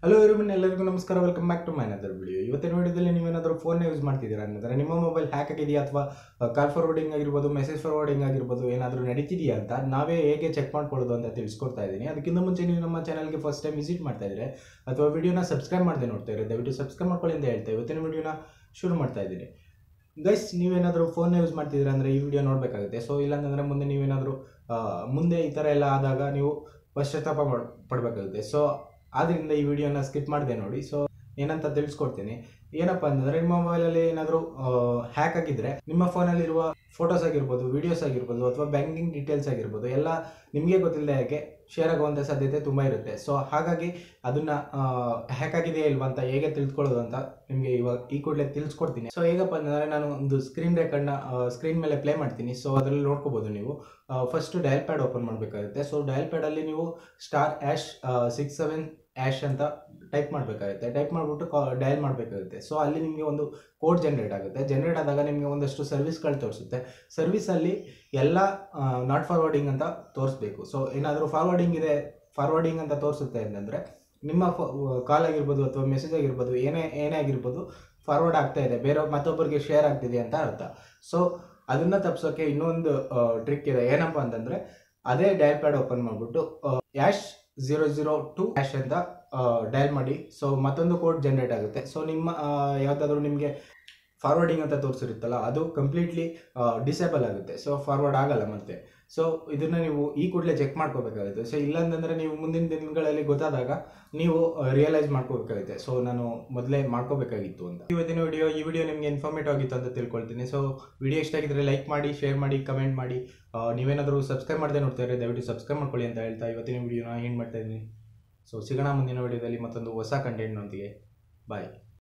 hello ಇರುವಿನ ಎಲ್ಲರಿಗೂ ನಮಸ್ಕಾರ welcome back to my other video ಇವತ್ತಿನ ವಿಡಿಯೋದಲ್ಲಿ ನೀವೇನಾದರೂ ಫೋನ್ ಯೂಸ್ ಮಾಡ್ತಿದ್ದೀರಾ ಅನ್ನೋದ್ರೆ ನಿಮ್ಮ ಮೊಬೈಲ್ ಹ್ಯಾಕ್ ಆಗಿದೆಯಾ ಅಥವಾ ಕಾಲ್ ಫಾರ್ವರ್ಡಿಂಗ್ ಆಗಿರ್ಬೋದು ಮೆಸೇಜ್ ಫಾರ್ವರ್ಡಿಂಗ್ ಆಗಿರ್ಬೋದು ಏನಾದರೂ ನಡೀತಿದೆಯಾ ಅಂತ ನಾವೇ ಹೇಗೆ ಚೆಕ್ ಮಾಡ್ಕೊಳ್ಳೋದು ಅಂತ ತಿಳಿಸ್ಕೊಡ್ತಾ ಇದ್ದೀನಿ ಅದಕ್ಕಿಂತ ಮುಂಚೆ ನೀವು ನಮ್ಮ ಚಾನಲ್ಗೆ ಫಸ್ಟ್ ಟೈಮ್ ವಿಸಿಟ್ ಮಾಡ್ತಾ ಇದ್ರೆ ಅಥವಾ ವಿಡಿಯೋನ ಸಬ್ಸ್ಕ್ರೈಬ್ ಮಾಡದೆ ನೋಡ್ತಾ ಇದ್ರೆ ದಯವಿಟ್ಟು ಸಬ್ಸ್ಕ್ರೈಬ್ ಮಾಡ್ಕೊಳ್ಳಿ ಅಂತ ಹೇಳ್ತಾ ಇವತ್ತಿನ ವಿಡಿಯೋನ ಶುರು ಮಾಡ್ತಾ ಇದ್ದೀನಿ ಗೈಸ್ ನೀವೇನಾದರೂ ಫೋನ್ ಯೂಸ್ ಮಾಡ್ತಿದ್ದೀರಾ ಅಂದರೆ ಈ ವಿಡಿಯೋ ನೋಡಬೇಕಾಗುತ್ತೆ ಸೊ ಇಲ್ಲಾಂತಂದರೆ ಮುಂದೆ ನೀವೇನಾದರೂ ಆ, ಮುಂದೆ ಈ ಥರ ಎಲ್ಲ ಆದಾಗ ನೀವು ಪಶ್ಚಾತ್ತಾಪ ಮಾಡ್ ಪಡಬೇಕಾಗುತ್ತೆ ಸೊ ಆದ್ದರಿಂದ ಈ ವಿಡಿಯೋನ ಸ್ಕಿಪ್ ಮಾಡಿದೆ ನೋಡಿ ಸೊ ಏನಂತ ತಿಳಿಸ್ಕೊಡ್ತೀನಿ ಏನಪ್ಪ ಅಂತಂದರೆ ನಿಮ್ಮ ಮೊಬೈಲಲ್ಲಿ ಏನಾದರೂ ಹ್ಯಾಕ್ ಆಗಿದ್ರೆ ನಿಮ್ಮ ಫೋನಲ್ಲಿರುವ ಫೋಟೋಸ್ ಆಗಿರ್ಬೋದು ವಿಡಿಯೋಸ್ ಆಗಿರ್ಬೋದು ಅಥವಾ ಬ್ಯಾಂಕಿಂಗ್ ಡೀಟೇಲ್ಸ್ ಆಗಿರ್ಬೋದು ಎಲ್ಲ ನಿಮಗೆ ಗೊತ್ತಿಲ್ಲದೆ ಯಾಕೆ ಶೇರ್ ಆಗುವಂಥ ಸಾಧ್ಯತೆ ತುಂಬ ಇರುತ್ತೆ ಸೊ ಹಾಗಾಗಿ ಅದನ್ನು ಹ್ಯಾಕ್ ಆಗಿದೆಯಾ ಇಲ್ವಾ ಅಂತ ಹೇಗೆ ತಿಳ್ಕೊಳ್ಳೋದು ಅಂತ ನಿಮಗೆ ಇವಾಗ ಈ ಕೂಡಲೇ ತಿಳಿಸ್ಕೊಡ್ತೀನಿ ಸೊ ಹೇಗಪ್ಪ ಅಂತಂದರೆ ನಾನು ಒಂದು ಸ್ಕ್ರೀನ್ ರೆಕಾರ್ಡ್ನ ಸ್ಕ್ರೀನ್ ಮೇಲೆ ಪ್ಲೇ ಮಾಡ್ತೀನಿ ಸೊ ಅದರಲ್ಲಿ ನೋಡ್ಕೋಬೋದು ನೀವು ಫಸ್ಟು ಡಯಲ್ ಪ್ಯಾಡ್ ಓಪನ್ ಮಾಡಬೇಕಾಗುತ್ತೆ ಸೊ ಡಯಲ್ ಪ್ಯಾಡಲ್ಲಿ ನೀವು star hash six seven hash ಅಂತ ಟೈಪ್ ಮಾಡಬೇಕಾಗುತ್ತೆ ಟೈಪ್ ಮಾಡಿಬಿಟ್ಟು ಕಾ ಡಯಲ್ ಮಾಡಬೇಕಾಗುತ್ತೆ ಸೊ ಅಲ್ಲಿ ನಿಮಗೆ ಒಂದು ಕೋಡ್ ಜನ್ರೇಟ್ ಆಗುತ್ತೆ ಜನ್ರೇಟ್ ಆದಾಗ ನಿಮಗೆ ಒಂದಷ್ಟು ಸರ್ವಿಸ್ಗಳು ತೋರಿಸುತ್ತೆ ಸರ್ವಿಸಲ್ಲಿ ಎಲ್ಲ ನಾಟ್ ಫಾರ್ವರ್ಡಿಂಗ್ ಅಂತ ತೋರಿಸ್ಬೇಕು ಸೊ ಏನಾದರೂ ಫಾರ್ವರ್ಡಿಂಗ್ ಇದೆ ಫಾರ್ವರ್ಡಿಂಗ್ ಅಂತ ತೋರಿಸುತ್ತೆ ಅಂತಂದರೆ ನಿಮ್ಮ ಕಾಲ್ ಆಗಿರ್ಬೋದು ಅಥವಾ ಮೆಸೇಜ್ ಆಗಿರ್ಬೋದು ಏನೇ ಏನೇ ಆಗಿರ್ಬೋದು ಫಾರ್ವರ್ಡ್ ಆಗ್ತಾ ಇದೆ ಬೇರೆ ಮತ್ತೊಬ್ಬರಿಗೆ ಶೇರ್ ಆಗ್ತಿದೆ ಅಂತ ಅರ್ಥ ಸೊ ಅದನ್ನು ತಪ್ಪಿಸೋಕೆ ಇನ್ನೊಂದು ಟ್ರಿಕ್ ಇದೆ ಏನಪ್ಪ ಅಂತಂದರೆ ಅದೇ ಡಯಲ್ ಪ್ಯಾಡ್ ಓಪನ್ ಮಾಡಿಬಿಟ್ಟು hash zero zero two hash ಅಂತ ಡಯಲ್ ಮಾಡಿ ಸೊ ಮತ್ತೊಂದು ಕೋಡ್ ಜನ್ರೇಟ್ ಆಗುತ್ತೆ ಸೊ ನಿಮ್ಮ ಯಾವುದಾದ್ರೂ ನಿಮಗೆ ಫಾರ್ವರ್ಡಿಂಗ್ ಅಂತ ತೋರಿಸಿರುತ್ತಲ್ಲ ಅದು ಕಂಪ್ಲೀಟ್ಲಿ ಡಿಸೇಬಲ್ ಆಗುತ್ತೆ ಸೊ ಫಾರ್ವರ್ಡ್ ಆಗಲ್ಲ ಮತ್ತೆ ಸೊ ಇದನ್ನು ನೀವು ಈ ಕೂಡಲೇ ಚೆಕ್ ಮಾಡ್ಕೋಬೇಕಾಗುತ್ತೆ ಸೊ ಇಲ್ಲಾಂತಂದರೆ ನೀವು ಮುಂದಿನ ದಿನಗಳಲ್ಲಿ ಗೊತ್ತಾದಾಗ ನೀವು ರಿಯಲೈಸ್ ಮಾಡ್ಕೋಬೇಕಾಗುತ್ತೆ ಸೊ ನಾನು ಮೊದಲೇ ಮಾಡ್ಕೋಬೇಕಾಗಿತ್ತು ಅಂತ ಇವತ್ತಿನ ವಿಡಿಯೋ ಈ ವಿಡಿಯೋ ನಿಮಗೆ ಇನ್ಫಾರ್ಮೇಟಿವ್ ಆಗಿತ್ತು ಅಂತ ತಿಳ್ಕೊಳ್ತೀನಿ ಸೊ ವಿಡಿಯೋ ಇಷ್ಟ ಆಗಿದ್ರೆ ಲೈಕ್ ಮಾಡಿ ಶೇರ್ ಮಾಡಿ ಕಮೆಂಟ್ ಮಾಡಿ ಆ, ನೀವೇನಾದರೂ ಸಬ್ಸ್ಕ್ರೈಬ್ ಮಾಡದೆ ನೋಡ್ತಾ ಇದ್ರೆ ದಯವಿಟ್ಟು ಸಬ್ಸ್ಕ್ರೈಬ್ ಮಾಡ್ಕೊಳ್ಳಿ ಅಂತ ಹೇಳ್ತಾ ಇವತ್ತಿನ ವಿಡಿಯೋನ ಏನು ಮಾಡ್ತಾ ಇದ್ದೀನಿ ಸೊ ಸಿಗೋಣ ಮುಂದಿನ ವಿಡಿಯೋದಲ್ಲಿ ಮತ್ತೊಂದು ಹೊಸ ಕಂಟೆಂಟ್ನೊಂದಿಗೆ ಬಾಯ್